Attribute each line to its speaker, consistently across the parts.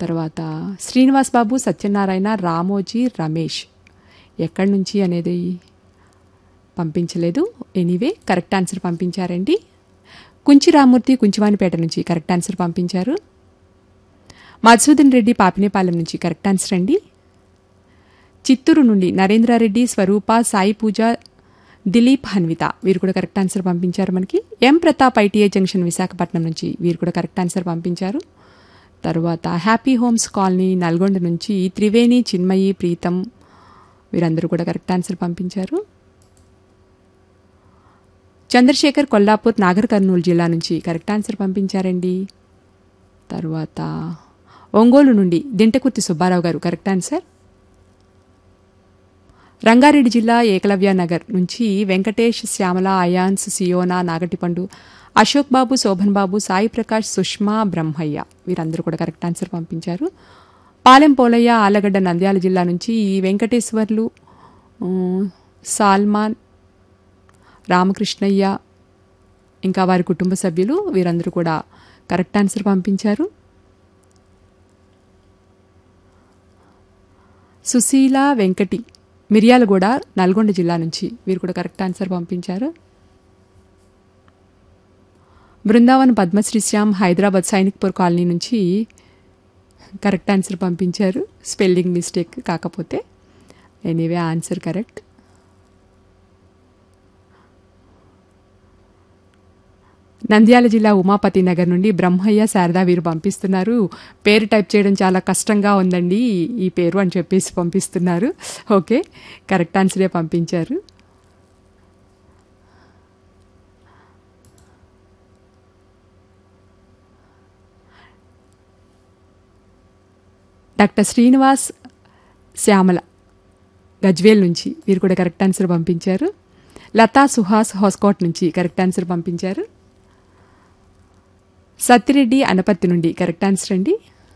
Speaker 1: తర్వాత శ్రీనివాస్ బాబు సత్యనారాయణ రామోజీ రమేష్ ఎక్కడి నుంచి అనేది పంపించలేదు ఎనీవే కరెక్ట్ ఆన్సర్ పంపించారండి కుంచి రామూర్తి కుంచివానిపేట నుంచి కరెక్ట్ ఆన్సర్ పంపించారు మధుసూదన్ రెడ్డి పాపినేపాలెం నుంచి కరెక్ట్ ఆన్సర్ అండి చిత్తూరు నుండి నరేంద్రారెడ్డి స్వరూప సాయి పూజ దిలీప్ హన్విత వీరు కూడా కరెక్ట్ ఆన్సర్ పంపించారు మనకి M Pratap ITI junction Visakhapatnam నుంచి వీరు కూడా కరెక్ట్ ఆన్సర్ పంపించారు తరువాత హ్యాపీ హోమ్స్ కాలనీ నల్గొండ నుంచి త్రివేణి చిన్మయి ప్రీతం వీరందరూ కూడా కరెక్ట్ ఆన్సర్ పంపించారు చంద్రశేఖర్ కొల్లాపూర్ నాగర్ కర్నూలు జిల్లా నుంచి కరెక్ట్ ఆన్సర్ పంపించారండి తరువాత ఒంగోలు నుండి దింటకుర్తి సుబ్బారావు గారు కరెక్ట్ ఆన్సర్ రంగారెడ్డి జిల్లా ఏకలవ్య నగర్ నుంచి వెంకటేష్ శ్యామల అయాన్స్ సియోనా నాగటిపండు అశోక్ బాబు శోభన్ బాబు సాయి ప్రకాష్ సుష్మా బ్రహ్మయ్య వీరందరూ కూడా కరెక్ట్ ఆన్సర్ పంపించారు పాలెం పోలయ్య ఆలగడ్డ నంద్యాల జిల్లా నుంచి వెంకటేశ్వర్లు ఆ, సాల్మాన్ రామకృష్ణయ్య ఇంకా వారి కుటుంబ సభ్యులు వీరందరూ కూడా కరెక్ట్ ఆన్సర్ పంపించారు సుశీల వెంకటి మిర్యాలగూడ నల్గొండ జిల్లా నుంచి వీరు కూడా కరెక్ట్ ఆన్సర్ పంపించారు బృందావన్ పద్మశ్రీ శ్యామ్ హైదరాబాద్ సైనిక్పూర్ కాలనీ నుంచి కరెక్ట్ ఆన్సర్ పంపించారు స్పెల్లింగ్ మిస్టేక్ కాకపోతే ఎనీవే ఆన్సర్ కరెక్ట్ నంద్యాల జిల్లా ఉమాపతి నగర్ నుండి బ్రహ్మయ్య శారదా వీరు పంపిస్తున్నారు పేరు టైప్ చేయడం చాలా కష్టంగా ఉందండి ఈ పేరు అని చెప్పేసి పంపిస్తున్నారు ఓకే కరెక్ట్ ఆన్సరే పంపించారు డాక్టర్ శ్రీనివాస్ శ్యామల గజ్వేల్ నుంచి వీరు కూడా కరెక్ట్ ఆన్సర్ పంపించారు లతా సుహాస్ హోస్కోట్ నుంచి కరెక్ట్ ఆన్సర్ పంపించారు సత్తిరెడ్డి అనపత్తి నుండి కరెక్ట్ ఆన్సర్ అండి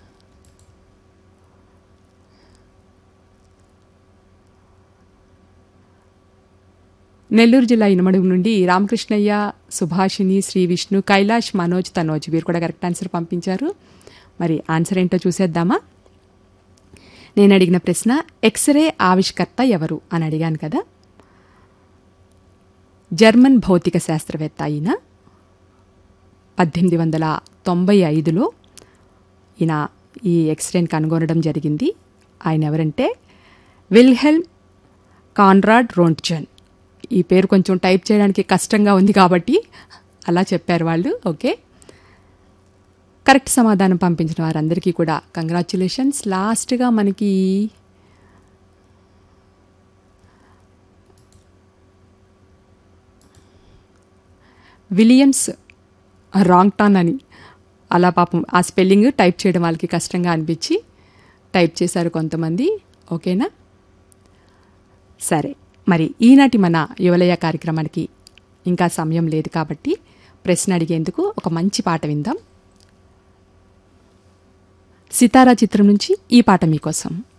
Speaker 1: నెల్లూరు జిల్లా ఇనమడుగు నుండి రామకృష్ణయ్య సుభాషిణి శ్రీ విష్ణు కైలాష్ మనోజ్ తనోజ్ వీరు కూడా కరెక్ట్ ఆన్సర్ పంపించారు మరి ఆన్సర్ ఏంటో చూసేద్దామా నేను అడిగిన ప్రశ్న ఎక్స్రే ఆవిష్కర్త ఎవరు అని అడిగాను కదా జర్మన్ భౌతిక శాస్త్రవేత్త అయిన పద్దెనిమిది వందల తొంభై ఐదులో ఈయన ఈ ఎక్స్రేని కనుగొనడం జరిగింది ఆయన ఎవరంటే విల్హెల్మ్ కాన్రాడ్ రోంట్జన్ ఈ పేరు కొంచెం టైప్ చేయడానికి కష్టంగా ఉంది కాబట్టి అలా చెప్పారు వాళ్ళు ఓకే కరెక్ట్ సమాధానం పంపించిన వారందరికీ కూడా కంగ్రాచులేషన్స్ లాస్ట్గా మనకి విలియమ్స్ రాంగ్ టర్న్ అని అలా పాపం ఆ స్పెల్లింగ్ టైప్ చేయడం వాళ్ళకి కష్టంగా అనిపించి టైప్ చేశారు కొంతమంది ఓకేనా సరే మరి ఈనాటి మన యువలయ కార్యక్రమానికి ఇంకా సమయం లేదు కాబట్టి ప్రశ్న అడిగేందుకు ఒక మంచి పాట విందాం సితారా చిత్రం నుంచి ఈ పాట మీకోసం